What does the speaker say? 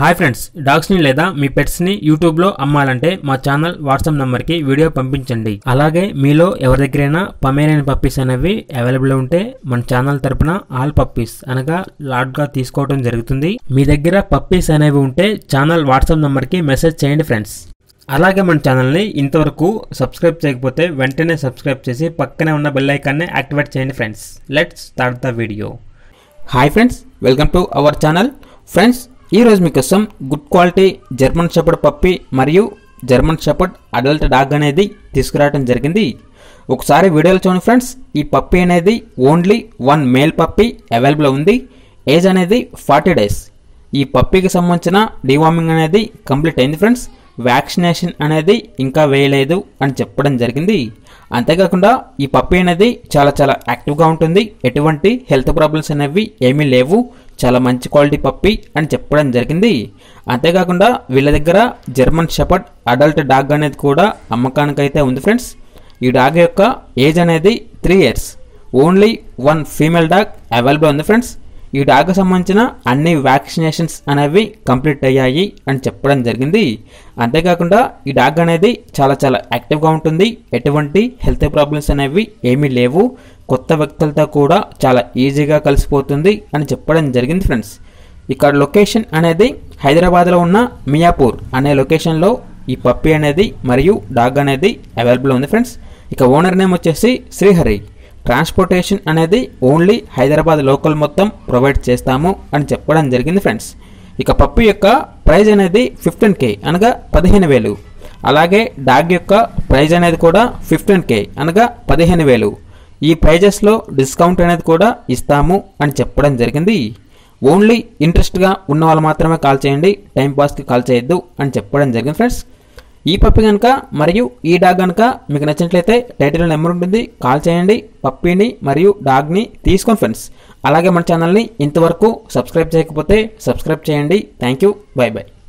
hi friends డాగ్స్ని లేదా మీ పెట్స్ని యూట్యూబ్లో అమ్మాలంటే మా ఛానల్ వాట్సాప్ నెంబర్కి వీడియో పంపించండి అలాగే మీలో ఎవరి దగ్గరైనా పమేరియన్ పప్పీస్ అనేవి అవైలబుల్ ఉంటే మన ఛానల్ తరపున ఆల్ పప్పీస్ అనగా లాట్గా తీసుకోవడం జరుగుతుంది మీ దగ్గర పప్పీస్ అనేవి ఉంటే ఛానల్ వాట్సాప్ నెంబర్కి మెసేజ్ చేయండి ఫ్రెండ్స్ అలాగే మన ఛానల్ని ఇంతవరకు సబ్స్క్రైబ్ చేయకపోతే వెంటనే సబ్స్క్రైబ్ చేసి పక్కనే ఉన్న బెల్ ఐకాన్ని యాక్టివేట్ చేయండి friends let's start the video hi friends welcome to our channel friends ఈరోజు మీకోసం good quality German shepherd puppy మరియు జర్మన్ షెపర్డ్ అడల్ట్ డాగ్ అనేది తీసుకురావడం జరిగింది ఒకసారి వీడియోలో చూడండి ఫ్రెండ్స్ ఈ పప్పి అనేది only one male puppy available ఉంది ఏజ్ అనేది ఫార్టీ డేస్ ఈ పప్పికి సంబంధించిన డివార్మింగ్ అనేది కంప్లీట్ అయింది ఫ్రెండ్స్ వ్యాక్సినేషన్ అనేది ఇంకా వేయలేదు అని చెప్పడం జరిగింది అంతేకాకుండా ఈ పప్పి అనేది చాలా చాలా యాక్టివ్గా ఉంటుంది ఎటువంటి హెల్త్ ప్రాబ్లమ్స్ అనేవి ఏమీ లేవు చాలా మంచి క్వాలిటీ పప్పి అని చెప్పడం జరిగింది అంతేకాకుండా వీళ్ళ దగ్గర జర్మన్ షెపర్డ్ అడల్ట్ డాగ్ అనేది కూడా అమ్మకానికైతే ఉంది ఫ్రెండ్స్ ఈ డాగ్ యొక్క ఏజ్ అనేది three years only one female dog available ఉంది ఫ్రెండ్స్ ఈ డాగ్కి సంబంధించిన అన్ని వ్యాక్సినేషన్స్ అనేవి కంప్లీట్ అయ్యాయి అని చెప్పడం జరిగింది అంతేకాకుండా ఈ డాగ్ అనేది చాలా చాలా యాక్టివ్గా ఉంటుంది ఎటువంటి హెల్త్ ప్రాబ్లమ్స్ అనేవి ఏమీ లేవు కొత్త వ్యక్తులతో కూడా చాలా ఈజీగా కలిసిపోతుంది అని చెప్పడం జరిగింది ఫ్రెండ్స్ ఇక్కడ లొకేషన్ అనేది హైదరాబాద్లో ఉన్న మియాపూర్ అనే లొకేషన్లో ఈ పప్పి అనేది మరియు డాగ్ అనేది అవైలబుల్ ఉంది ఫ్రెండ్స్ ఇక ఓనర్ నేమ్ వచ్చేసి శ్రీహరి ట్రాన్స్పోర్టేషన్ అనేది ఓన్లీ హైదరాబాద్ లోకల్ మొత్తం ప్రొవైడ్ చేస్తాము అని చెప్పడం జరిగింది ఫ్రెండ్స్ ఇక పప్పు యొక్క ప్రైజ్ అనేది ఫిఫ్టీన్ కే అనగా పదిహేను వేలు అలాగే డాగ్ యొక్క ప్రైజ్ అనేది కూడా ఫిఫ్టీన్ కే అనగా పదిహేను వేలు ఈ ప్రైజెస్లో డిస్కౌంట్ అనేది కూడా ఇస్తాము అని చెప్పడం జరిగింది ఓన్లీ ఇంట్రెస్ట్గా ఉన్న వాళ్ళు మాత్రమే కాల్ చేయండి టైంపాస్కి కాల్ చేయొద్దు అని చెప్పడం జరిగింది ఫ్రెండ్స్ ఈ పప్పి కనుక మరియు ఈ డాగ్ కనుక మీకు నచ్చినట్లయితే టైటిల్ నెంబర్ ఉంటుంది కాల్ చేయండి పప్పిని మరియు డాగ్ని తీసుకోండి ఫ్రెండ్స్ అలాగే మన ఛానల్ని ఇంతవరకు సబ్స్క్రైబ్ చేయకపోతే సబ్స్క్రైబ్ చేయండి థ్యాంక్ యూ బై బై